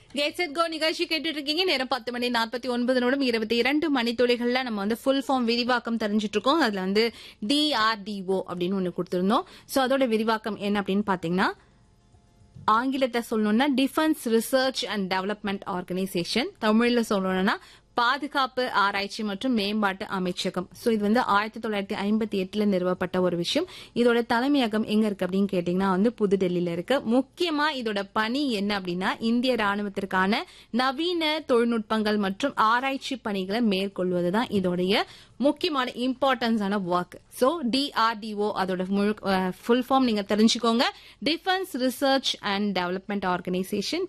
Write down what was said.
gate set go நிகழ்ச்சி கேட்டுட்டு இருக்கீங்க நேரம் பத்து மணி நாற்பத்தி ஒன்பது நிமிடம் இருபத்தி இரண்டு மணித்துளிகள்ல நம்ம வந்து ஃபுல் ஃபார்ம் விரிவாக்கம் தெரிஞ்சிட்டு இருக்கோம் அதுல வந்து டிஆர்டிஓ அப்படின்னு ஒண்ணு கொடுத்திருந்தோம் சோ அதோட விரிவாக்கம் என்ன அப்படின்னு பாத்தீங்கன்னா ஆங்கிலத்தை சொல்லணும்னா defence research and development organisation தமிழ்ல சொல்லணும்னா பாதுகாப்பு ஆராய்ச்சி மற்றும் மேம்பாட்டு அமைச்சகம் சோ இது வந்து ஆயிரத்தி தொள்ளாயிரத்தி ஐம்பத்தி எட்டுல நிறுவப்பட்ட ஒரு விஷயம் இதோட தலைமையகம் எங்க இருக்கு அப்படின்னு கேட்டீங்கன்னா வந்து புதுடெல்லியில இருக்கு முக்கியமா இதோட பணி என்ன அப்படின்னா இந்திய ராணுவத்திற்கான நவீன தொழில்நுட்பங்கள் மற்றும் ஆராய்ச்சி பணிகளை மேற்கொள்வதுதான் இதோடைய முக்கியமான இம்பார்ட்டன்ஸான ஒர்க் சோ டிஆர்டிஓ அதோட ஃபுல் ஃபார்ம் நீங்க தெரிஞ்சுக்கோங்க defence research and development organisation